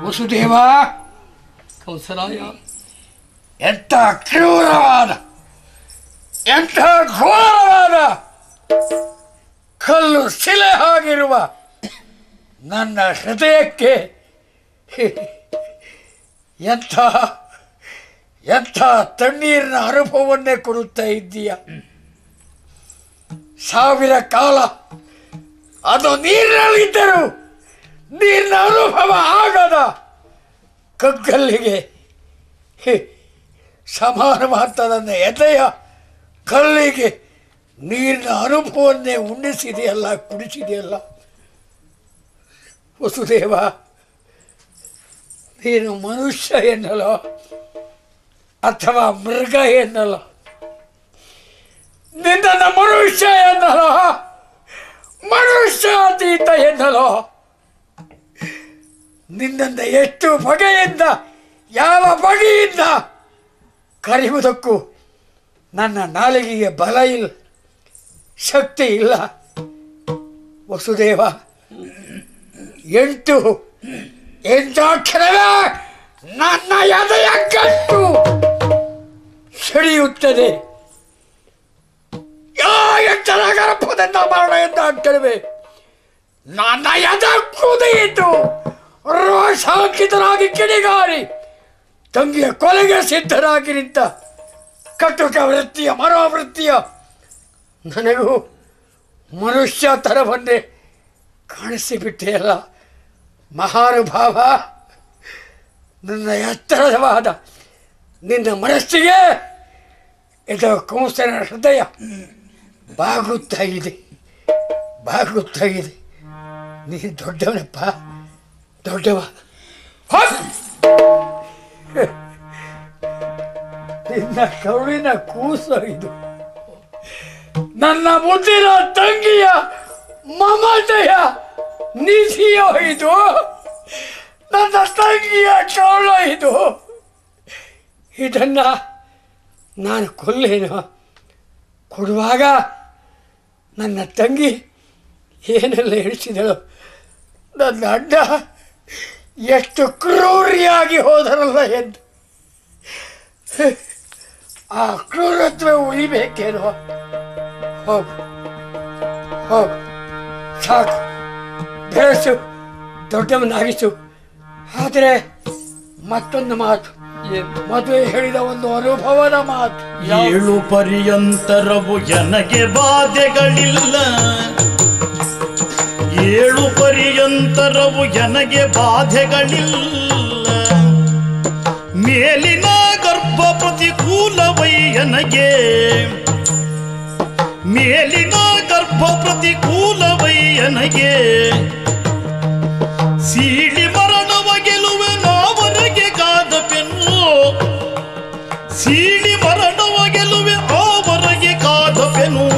ವಸುದೇವ ಕಂಸರಾಯ ಎಂಥ ಕ್ರೂರವಾದ ಎಂಥ ಘೋರವಾದ ಕಲ್ಲು ಶಿಲೆ ಆಗಿರುವ ನನ್ನ ಹೃದಯಕ್ಕೆ ಎಂಥ ಎಂಥ ತಣ್ಣೀರಿನ ಅನುಭವವನ್ನೇ ಕೊಡುತ್ತಾ ಇದ್ದೀಯ ಸಾವಿರ ಕಾಲ ಅದು ನೀರಿನಲ್ಲಿದ್ದರು ನೀರಿನ ಅನುಭವ ಆಗದ ಕಗ್ಗಲ್ಲಿಗೆ ಹೆ, ಸಮಾನವಾದ ನನ್ನ ಎದೆಯ ಕಲ್ಲಿಗೆ ನೀರಿನ ಅನುಭವನ್ನೇ ಉಣ್ಣಿಸಿದೆಯಲ್ಲ ಕುಡಿಸಿದೆಯಲ್ಲ ವಸುದೇವ ನೀನು ಮನುಷ್ಯ ಎನ್ನಲೋ ಅಥವಾ ಮೃಗ ಎನ್ನಲೋ ನಿನ್ನನ್ನು ಮನುಷ್ಯ ಎನ್ನಲೋ ಮನುಷ್ಯ ಅತೀತ ಎನ್ನಲೋ ನಿನ್ನನ್ನು ಎಷ್ಟು ಬಗೆಯಿಂದ ಯಾವ ಬಗೆಯಿಂದ ಕರೆಯುವುದಕ್ಕೂ ನನ್ನ ನಾಲಿಗೆಗೆ ಬಲ ಇಲ್ಲ ಶಕ್ತಿ ಇಲ್ಲ ವಸುದೇವ ಎಂಟು ಎಂಟಾಕ್ಷರವೇ ನನ್ನ ಎದೆಯ ಗಟ್ಟು ಸೆಳೆಯುತ್ತದೆ ಯಾ ಎಂಟರ ಗರ್ಭದಿಂದ ಮರಣ ಎಂದಾಕ್ಷರವೇ ನನ್ನ ಎದೆ ಕುದಿಯಿತು ರೋಷಾಂಕಿತರಾಗಿ ಕಿಡಿಗಾರಿ ತಂಗಿಯ ಕೊಲೆಗೆ ಸಿದ್ಧರಾಗಿ ನಿಂತ ಕಟುಕ ವೃತ್ತಿಯ ಮನೋವೃತ್ತಿಯ ನನಗೂ ಮನುಷ್ಯ ತರವನ್ನೇ ಕಾಣಿಸಿಬಿಟ್ಟೆಯಲ್ಲ ಮಹಾನುಭಾವ ನನ್ನ ಎತ್ತರವಾದ ನಿನ್ನ ಮನಸ್ಸಿಗೆ ಇದು ಕಂಸನ ಹೃದಯ ಬಾಗುತ್ತಾ ಇದೆ ಬಾಗುತ್ತಾ ಇದೆ ನೀ ದೊಡ್ಡವನಪ್ಪ ದೊಡ್ಡವ ಹೋಗ್! ನಿನ್ನ ಕರುಳಿನ ಕೂಸು ಇದು ನನ್ನ ಮುದ್ದಿನ ತಂಗಿಯ ಮಮತೆಯ ನಿಧಿಯೋ ಇದು ನನ್ನ ತಂಗಿಯ ಕರುಳ ಇದು ಇದನ್ನ ನಾನು ಕೊಲ್ಲೇನು ಕೊಡುವಾಗ ನನ್ನ ತಂಗಿ ಏನೆಲ್ಲ ಹೇಳಿಸಿದಳು ನನ್ನ ಅಡ್ಡ ಎಷ್ಟು ಕ್ರೂರಿಯಾಗಿ ಹೋದರಲ್ಲ ಎಂದು ಆ ಕ್ರೂರತ್ವ ಉಳಿಬೇಕೇನೋ ಹೋಗು ಹೋಗು ಸಾಕು ಬೆಳೆಸು ದೊಡ್ಡವನಾಗಿಸು ಆದರೆ ಮತ್ತೊಂದು ಮಾತು ಮದುವೆ ಹೇಳಿದ ಒಂದು ಅನುಭವದ ಮಾತು ಏಳು ಪರ್ಯಂತರವು ನನಗೆ ಬಾಧೆಗಳಿಲ್ಲ ಏಳು ಪರ್ಯಂತರವು ನನಗೆ ಬಾಧೆಗಳಿಲ್ಲ ಮೇಲಿನ ಗರ್ಭ ಪ್ರತಿಕೂಲವೈ ನನಗೆ ಮೇಲಿನ ಗರ್ಭ ಪ್ರತಿಕೂಲವೈ ನನಗೆ ಸೀಳಿ ಮರಣವ ಗೆಲುವೆ ನಾವರೆಗೆ ಕಾದ ಪೆನ್ನು ಸೀಳಿ ಮರಣವ ಗೆಲುವೆ ಆವರೆಗೆ ಕಾದ ಪೆನು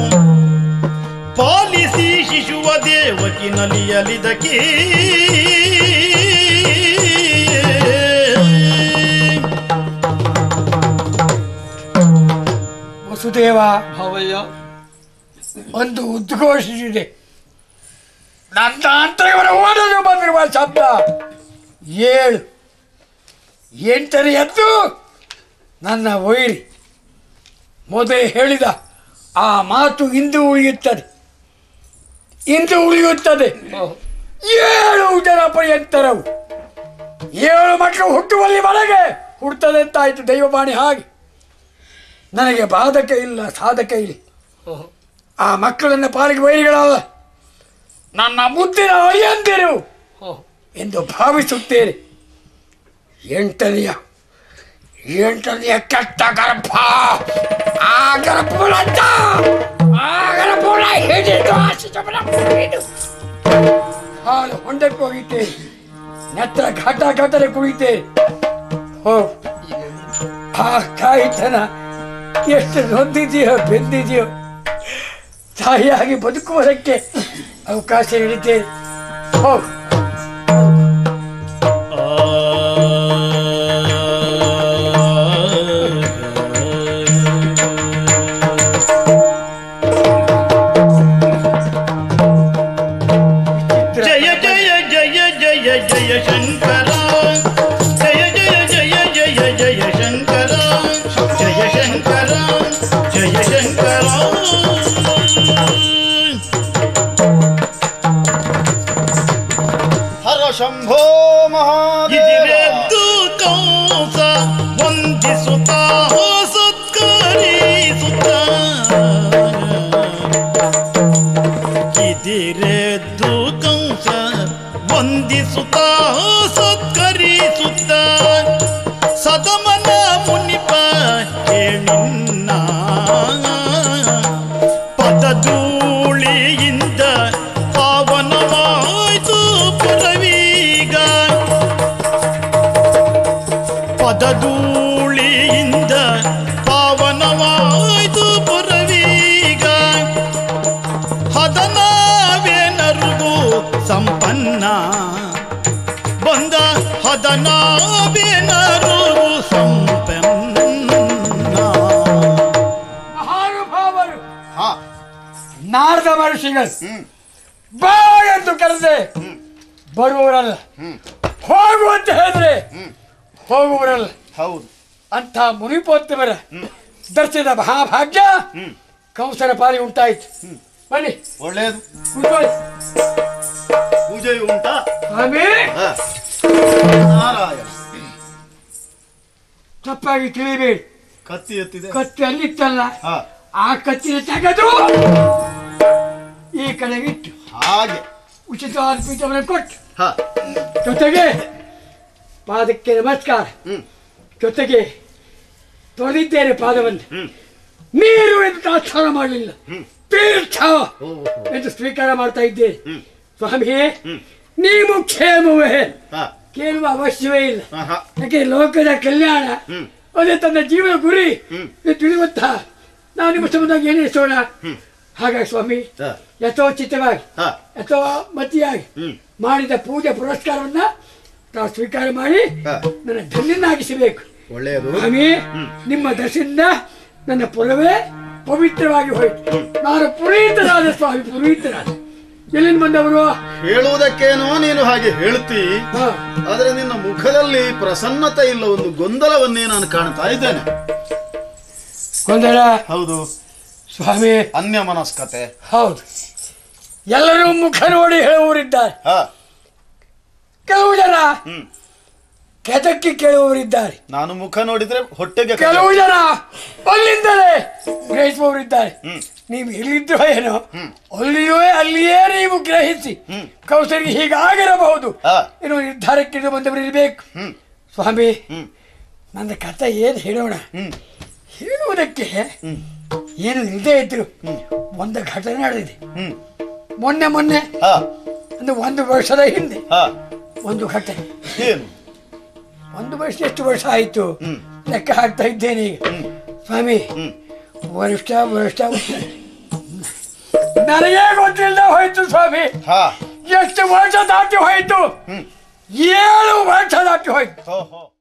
ಪಾಲಿಸಿ ಶಿಶುವ ದೇವಕಿ ನಲಿಯಲಿದಕಿ ವಸುದೇವ ಭಾವಯ್ಯ ಒಂದು ಉದ್ಘೋಷಿಸಿದೆ ನನ್ನ ಅಂತರವರ ಓದಲು ಬಂದಿರುವ ಶಬ್ದ ಏಳು ಎಂಟನೆಯದ್ದು ನನ್ನ ವೈರಿ ಮೊದಲೇ ಹೇಳಿದ ಆ ಮಾತು ಇಂದು ಉಳಿಯುತ್ತದೆ ಇಂದು ಉಳಿಯುತ್ತದೆ ಏಳು ಜನ ಪರ್ಯಂತರವು ಏಳು ಮಕ್ಕಳು ಹುಟ್ಟುವಲ್ಲಿ ಮನೆಗೆ ಹುಟ್ಟುತ್ತದೆ ಅಂತಾಯ್ತು ದೈವವಾಣಿ ಹಾಗೆ ನನಗೆ ಬಾಧಕ ಇಲ್ಲ ಸಾಧಕ ಇಲ್ಲ ಓಹೋ. ಆ ಮಕ್ಕಳನ್ನ ಪಾಲಿಗೆ ವೈರಿಗಳಲ್ಲ ನನ್ನ ಮುದ್ದಿನ ಅಳಿಯಂದಿರು ಓಹೋ. ಎಂದು ಭಾವಿಸುತ್ತೇನೆ ಎಂಟನೆಯ ಎಂಟನೆಯ ಕೆಟ್ಟ ಗರ್ಭ ಆ ಗರ್ಭಗಳಂತ ಆ ಗರ್ಭಗಳ ಹಿಡಿದು ಆಶಿಸಬಲ ಹಿಡಿದು ಹಾಲು ಹೊಂಡಕ್ಕೆ ಹೋಗಿದ್ದೆ ನೆತ್ರ ಘಟ ಘಟನೆ ಕುಡಿತೆ ಹೋ ಆ ತಾಯಿತನ ಎಷ್ಟು ನೊಂದಿದೆಯೋ ಬೆಂದಿದೆಯೋ ತಾಯಿಯಾಗಿ ಬದುಕುವುದಕ್ಕೆ ಅವಕಾಶ ನೀಡಿದ್ದೇನೆ ಹೋಗು ಜಯ ಜಯ ಜಯ ಜಯ ಜಯ ಶಂಕರ ಅದಮನ ಮುನಿಪ ಕೇಳಿನ್ನ ಪದಧೂಳಿಯಿಂದ ಪಾವನವಾಯ್ತು ಪುರವೀಗ ಪದಧೂಳಿಯಿಂದ ಪಾವನವಾಯ್ತು ಪುರವೀಗ ಹದನಾವೇನರುಗೂ ಸಂಪನ್ನ ಬಂದ ಹದನಾವೇನರು ಸಂಪನ್ನ ಮಹಾನುಭಾವರು ಹಾ ನಾರದ ಮಹರ್ಷಿಗಳು ಹ್ಮ್ ಬಾ ಎಂದು ಕರೆದೆ ಬರುವವರಲ್ಲ ಹ್ಮ್ ಹೋಗು ಅಂತ ಹೇಳಿದ್ರೆ ಹ್ಮ್ ಹೋಗುವರಲ್ಲ ಹೌದು ಅಂಥ ಮುನಿಪೋತ್ತಮರ ದರ್ಶನದ ಮಹಾಭಾಗ್ಯ ಹ್ಮ್ ಕಂಸನ ಪಾಲಿ ಉಂಟಾಯ್ತು ಬನ್ನಿ ಒಳ್ಳೇದು ಕೂತ್ಕೊಳ್ಳಿ ಪೂಜೆಯು ಉಂಟಾ ಸ್ವಾಮಿ ಹಾ. ನಾರಾಯಣ ತಪ್ಪಾಗಿ ತಿಳಿಬೇಡಿ ಕತ್ತಿ ಎತ್ತಿದೆ ಕತ್ತಿ ಅಲ್ಲಿತ್ತಲ್ಲ ಹಾ ಆ ಕತ್ತಿನ ತೆಗೆದು ಈ ಕಡೆಗೆ ಇಟ್ಟು ಹಾಗೆ ಉಚಿತವಾದ ಪೀಠವನ್ನು ಕೊಟ್ಟು ಹಾ ಜೊತೆಗೆ ಪಾದಕ್ಕೆ ನಮಸ್ಕಾರ ಹ್ಮ್ ಜೊತೆಗೆ ತೊಳೆದಿದ್ದೇನೆ ಪಾದವನ್ನು ಹ್ಮ್ ನೀರು ಎಂದು ತಾತ್ಸಾರ ಮಾಡಲಿಲ್ಲ ಹ್ಮ್. ತೀರ್ಥ ಓ ಎಂದು ಸ್ವೀಕಾರ ಮಾಡ್ತಾ ಇದ್ದೇನೆ ಹ್ಮ್ ಸ್ವಾಮಿ ಹ್ಮ್ ನೀವು ಕ್ಷೇಮವೇ ಹಾ ಕೇಳುವ ಅವಶ್ಯವೇ ಇಲ್ಲ ಹಾ ಹಾ ಯಾಕೆ ಲೋಕದ ಕಲ್ಯಾಣ ಹ್ಮ್ ಅದೇ ತನ್ನ ಜೀವನ ಗುರಿ ಹ್ಮ್. ಇದು ತಿಳಿಯುವಂತ ನಾವು ನಿಮ್ಮ ಸಂಬಂಧವಾಗಿ ಏನು ಹೆಸೋಣ ಹ್ಮ್. ಹಾಗಾಗಿ ಸ್ವಾಮಿ ಹಾ ಯಥೋಚಿತವಾಗಿ ಹಾ ಅಥವಾ ಮತಿಯಾಗಿ ಹ್ಮ್ ಮಾಡಿದ ಪೂಜೆ ಪುರಸ್ಕಾರವನ್ನ ತಾವು ಸ್ವೀಕಾರ ಮಾಡಿ ಹಾ. ನನ್ನ ಧನ್ಯನಾಗಿಸಬೇಕು ಒಳ್ಳೆಯದು ಸ್ವಾಮಿ ನಿಮ್ಮ ದರ್ಶನದಿಂದ ನನ್ನ ಪುರವೇ ಪವಿತ್ರವಾಗಿ ಹೋಯಿತು ನಾನು ಪುನೀತನಾದ ಸ್ವಾಮಿ ಪುನೀತನಾದ ಎಲ್ಲಿಂದ ಬಂದವರು ಹೇಳುವುದಕ್ಕೇನೋ ನೀನು ಹಾಗೆ ಹೇಳ್ತಿ ಹಾ. ಆದ್ರೆ ನಿನ್ನ ಮುಖದಲ್ಲಿ ಪ್ರಸನ್ನತೆ ಇಲ್ಲ ಒಂದು ಗೊಂದಲವನ್ನೇ ನಾನು ಕಾಣ್ತಾ ಇದ್ದೇನೆ ಗೊಂದಲ ಹೌದು ಸ್ವಾಮಿ ಅನ್ಯ ಮನಸ್ಕತೆ ಹೌದು ಎಲ್ಲರೂ ಮುಖ ನೋಡಿ ಹೇಳುವವರಿದ್ದಾರೆ ಹಾ ಕೆಲವು ಜನ ಹ್ಮ್ ಕೆದಕ್ಕೆ ಕೇಳುವವರಿದ್ದಾರೆ ನಾನು ಮುಖ ನೋಡಿದ್ರೆ ಹೊಟ್ಟೆಗೆ ಕೆಲವು ಜನ ಅಲ್ಲಿಂದಲೇ ಗ್ರಹಿಸುವವರಿದ್ದಾರೆ ಹ್ಮ್ ನೀವು ಇಲ್ಲಿದ್ದೋ ಏನೋ ಹ್ಮ್. ಅಲ್ಲಿಯೂ ಅಲ್ಲಿಯೇ ನೀವು ಗ್ರಹಿಸಿ ಹ್ಮ್. ಕೌಸರಿಗೆ ಹೀಗಾಗಿರಬಹುದು ಹಾ ಏನೋ ನಿರ್ಧಾರಕ್ಕೆ ಇದು ಬಂದವರು ಇರಬೇಕು ಹ್ಮ್ ಸ್ವಾಮಿ ಹ್ಮ್ ನನ್ನ ಕಥೆ ಏನು ಹೇಳೋಣ ಹ್ಮ್ ಹೇಳುವುದಕ್ಕೆ ಹ್ಮ್ ಏನು ಇಲ್ಲದೆ ಇದ್ರು ಹ್ಮ್. ಒಂದು ಘಟನೆ ನಡೆದಿದೆ ಹ್ಮ್ ಮೊನ್ನೆ ಮೊನ್ನೆ ಹಾ ಅಂದ್ರೆ ಒಂದು ವರ್ಷದ ಹಿಂದೆ ಹಾ ಒಂದು ಘಟನೆ ಏನು ಒಂದು ವರ್ಷ ಎಷ್ಟು ವರ್ಷ ಆಯಿತು ಹ್ಮ್. ಲೆಕ್ಕ ಹಾಕ್ತಾ ಇದ್ದೇನೆ ಈಗ ಹ್ಮ್ ಸ್ವಾಮಿ ಹ್ಮ್ ವರ್ಷ ವರ್ಷ ನನಗೇ ಗೊತ್ತಿಲ್ಲದೆ ಹೋಯ್ತು ಸ್ವಾಮಿ ಹಾ ಎಷ್ಟು ವರ್ಷ ದಾಟಿ ಹೋಯ್ತು ಹ್ಮ್ ಏಳು ವರ್ಷ ದಾಟಿ ಹೋಯ್ತು ಹೋ ಹೋ